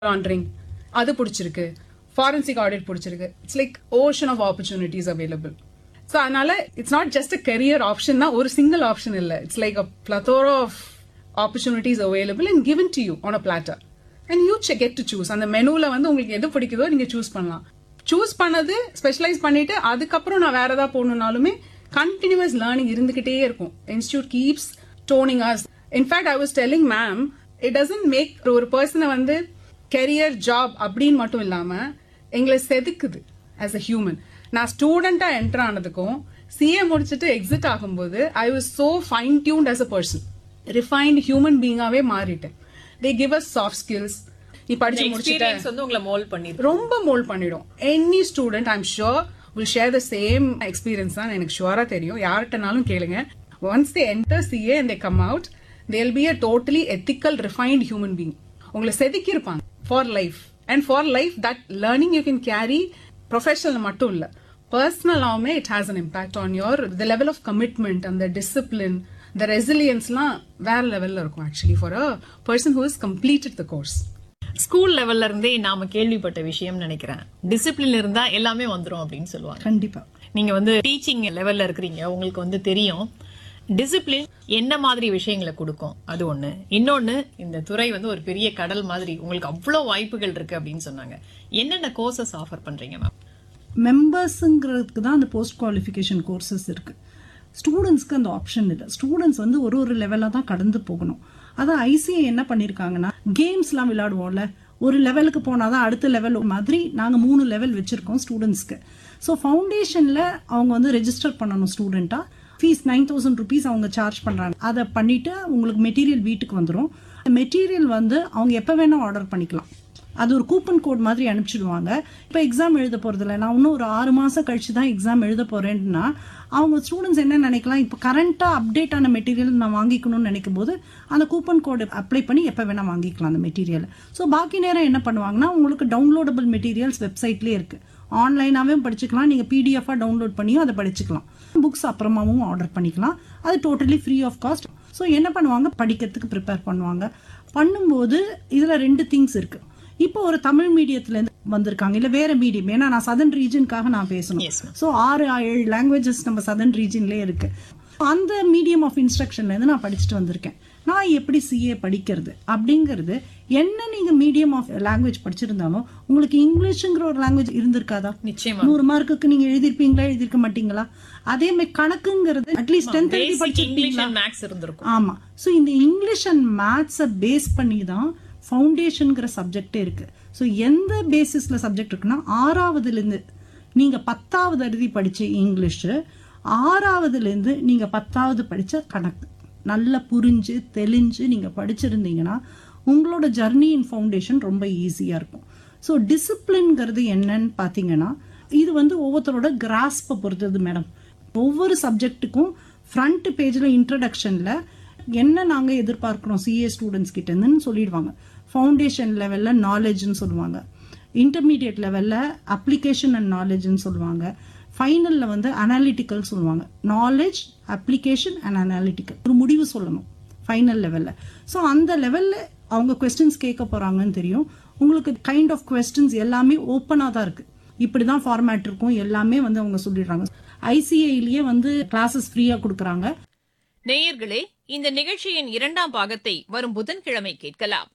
Laundering அது பிடிச்சிருக்கு forensic audit பிடிச்சிருக்கு it's like ocean of opportunities available so அதனால it's not just a career option ஒரு single option இல்லை it's like a plethora of opportunities available and given to you on a platter and you get to choose அந்த மெனுவில் வந்து உங்களுக்கு எது பிடிக்குதோ நீங்க சூஸ் பண்ணலாம் சூஸ் பண்ணது ஸ்பெஷலைஸ் பண்ணிட்டு அதுக்கப்புறம் நான் வேற ஏதாவது போகணுன்னாலுமே கண்டினியூஸ் லேர்னிங் இருந்துகிட்டே இருக்கும் institute keeps toning us in fact I was telling ma'am it doesn't make ஒரு பர்சனை வந்து கெரியர் ஜாப் அப்படின்னு மட்டும் இல்லாம எங்களை செதுக்குது ஆஸ் அ ஹியூமன் நான் ஸ்டூடெண்டா என்டர் ஆனதுக்கும் சிஏ முடிச்சுட்டு எக்ஸிட் ஆகும்போது I was so fine tuned as a person refined human பீங்காவே மாறிட்டேன் they give us soft skills நீ படிச்சு முடிச்சுட்ட எக்ஸ்பீரியன்ஸ் வந்து உங்களை மோல்ட் பண்ணிருக்கு ரொம்ப மோல்ட் பண்ணிடும் any student I'm sure will share the same experience தான் எனக்கு ஷுவரா தெரியும் யார்கிட்டனாலும் கேளுங்க once they enter CA and they come out they'll be a totally ethical refined human being உங்களை செதுக்கி இருப்பாங்க for life and for life that learning you can carry professional மட்டும் இல்ல பர்சனலாவுமே it has an impact on your the level of commitment அந்த discipline the ரெசிலியன்ஸ்லாம் வேற லெவல்ல இருக்கும் actually for a person who is completed the course school லெவல்ல இருந்தே நாம கேள்விப்பட்ட விஷயம் நினைக்கிறேன் டிசிப்ளின் இருந்தா எல்லாமே வந்துரும் அப்படின்னு சொல்லுவாங்க கண்டிப்பா நீங்க வந்து டீச்சிங் லெவல்ல இருக்கிறீங்க உங்களுக்கு வந்து தெரியும் டிசிப்ளின் என்ன மாதிரி விஷயங்களை கொடுக்கும் அது ஒண்ணு இன்னொன்னு இந்த துறை வந்து ஒரு பெரிய கடல் மாதிரி உங்களுக்கு அவ்வளவு வாய்ப்புகள் இருக்கு அப்படின்னு சொன்னாங்க என்னென்ன கோர்சஸ் ஆஃபர் பண்றீங்க மேம் மெம்பர்ஸுங்கிறதுக்கு தான் அந்த போஸ்ட் குவாலிஃபிகேஷன் கோர்சஸ் இருக்கு ஸ்டூடெண்ட்ஸ்க்கு அந்த ஆப்ஷன் இல்லை ஸ்டூடெண்ட்ஸ் வந்து ஒரு ஒரு லெவலாக தான் கடந்து போகணும் அதான் ஐசிஐ என்ன பண்ணியிருக்காங்கன்னா கேம்ஸ்லாம் விளையாடுவோம்ல ஒரு லெவலுக்கு போனால் தான் அடுத்த லெவல் மாதிரி நாங்கள் மூணு லெவல் வச்சுருக்கோம் ஸ்டூடெண்ட்ஸ்க்கு ஸோ ஃபவுண்டேஷனில் அவங்க வந்து ரெஜிஸ்டர் பண்ணணும் ஸ்டூடெண்ட்டாக ஃபீஸ் நைன் தௌசண்ட் ருபீஸ் அவங்க சார்ஜ் பண்ணுறாங்க அதை பண்ணிவிட்டு உங்களுக்கு மெட்டீரியல் வீட்டுக்கு வந்துடும் மெட்டீரியல் வந்து அவங்க எப்போ வேணால் ஆர்டர் பண்ணிக்கலாம் அது ஒரு கூப்பன் கோட் மாதிரி அனுப்பிச்சிடுவாங்க இப்போ எக்ஸாம் எழுத போகிறதில்ல நான் இன்னும் ஒரு ஆறு மாதம் கழிச்சு தான் எக்ஸாம் எழுத போகிறேன்னா அவங்க ஸ்டூடெண்ட்ஸ் என்ன நினைக்கலாம் இப்போ கரண்ட்டாக அப்டேட் ஆன மெட்டீரியல் நான் வாங்கிக்கணும்னு நினைக்கும் போது அந்த கூப்பன் கோடு அப்ளை பண்ணி எப்போ வேணால் வாங்கிக்கலாம் அந்த மெட்டீரியல் ஸோ பாக்கி நேரம் என்ன பண்ணுவாங்கன்னா உங்களுக்கு டவுன்லோடபிள் மெட்டீரியல்ஸ் வெப்சைட்லேயே இருக்குது ஆன்லைனாகவே படிச்சுக்கலாம் நீங்கள் பிடிஎஃபாக டவுன்லோட் பண்ணியும் அதை படிச்சுக்கலாம் புக்ஸ் அப்புறமாவும் ஆர்டர் பண்ணிக்கலாம் அது totally free of cost so என்ன பண்ணுவாங்க படிக்கிறதுக்கு ப்ரிப்பேர் பண்ணுவாங்க பண்ணும்போது இதில் ரெண்டு திங்ஸ் இருக்குது இப்போ ஒரு தமிழ் மீடியத்துலேருந்து வந்திருக்காங்க இல்லை வேற மீடியம் ஏன்னா நான் சதன் ரீஜனுக்காக நான் பேசணும் Yes, ma'am. ஸோ ஆறு ஏழு லாங்குவேஜஸ் நம்ம சதன் ரீஜன்லேயே இருக்கு அந்த மீடியம் ஆஃப் இன்ஸ்ட்ரக்ஷன்லேருந்து நான் படிச்சுட்டு வந்திருக்கேன் நான் எப்படி சிஏ படிக்கிறது அப்படிங்கிறது என்ன நீங்கள் மீடியம் ஆஃப் லாங்குவேஜ் படிச்சிருந்தாலும் உங்களுக்கு இங்கிலீஷுங்கிற ஒரு லாங்குவேஜ் இருந்திருக்காதா நிச்சயமா நூறு மார்க்குக்கு நீங்க எழுதிருப்பீங்களா எழுதிருக்க மாட்டீங்களா அதே மாதிரி கணக்குங்கிறது அட்லீஸ்ட் டென்த் எழுதி பேசிக் இங்கிலீஷ் படிச்சிருப்பீங்களா அண்ட் மேக்ஸ் இருந்திருக்கும் ஆமா ஸோ இந்த இங்கிலீஷ் அண்ட் மேத்ஸை பேஸ் பண்ணி தான் ஃபவுண்டேஷனுங்கிற சப்ஜெக்டே இருக்கு ஸோ எந்த பேசிஸ்ல சப்ஜெக்ட் இருக்குன்னா ஆறாவதுலேருந்து நீங்க பத்தாவது எழுதி படிச்ச இங்கிலீஷு ஆறாவதுலேருந்து நீங்க பத்தாவது படிச்ச கணக்கு நல்லா புரிஞ்சு தெளிஞ்சு நீங்க படிச்சிருந்தீங்கன்னா உங்களோட ஜர்னி இன் ஃபவுண்டேஷன் ரொம்ப ஈஸியா இருக்கும் ஸோ டிசிப்ளின்ங்கிறது என்னன்னு பார்த்தீங்கன்னா இது வந்து ஒவ்வொருத்தரோட கிராஸ்பை பொறுத்தது மேடம் ஒவ்வொரு சப்ஜெக்ட்டுக்கும் ஃப்ரண்ட் பேஜில் இன்ட்ரடக்ஷனில் என்ன நாங்கள் எதிர்பார்க்குறோம் சிஏ ஸ்டூடெண்ட்ஸ் கிட்டேருந்துன்னு சொல்லிடுவாங்க ஃபவுண்டேஷன் லெவலில் நாலேஜ்னு சொல்லுவாங்க இன்டர்மீடியட் லெவலில் அப்ளிகேஷன் அண்ட் நாலேஜ்னு சொல்லுவாங்க ஃபைனலில் வந்து அனாலிட்டிக்கல் சொல்லுவாங்க நாலேஜ் அப்ளிகேஷன் அண்ட் அனாலிட்டிக்கல் ஒரு முடிவு சொல்லணும் ஃபைனல் லெவலில் ஸோ அந்த லெவலில் அவங்க கொஸ்டின்ஸ் கேட்க போகிறாங்கன்னு தெரியும் உங்களுக்கு கைண்ட் ஆஃப் கொஸ்டின்ஸ் எல்லாமே ஓப்பனாக தான் இருக்குது இப்படி தான் ஃபார்மேட் இருக்கும் எல்லாமே வந்து அவங்க சொல்லிடுறாங்க ஐசிஐலேயே வந்து கிளாஸஸ் ஃப்ரீயாக கொடுக்குறாங்க நேயர்களே இந்த நிகழ்ச்சியின் இரண்டாம் பாகத்தை வரும் புதன்கிழமை கேட்கலாம்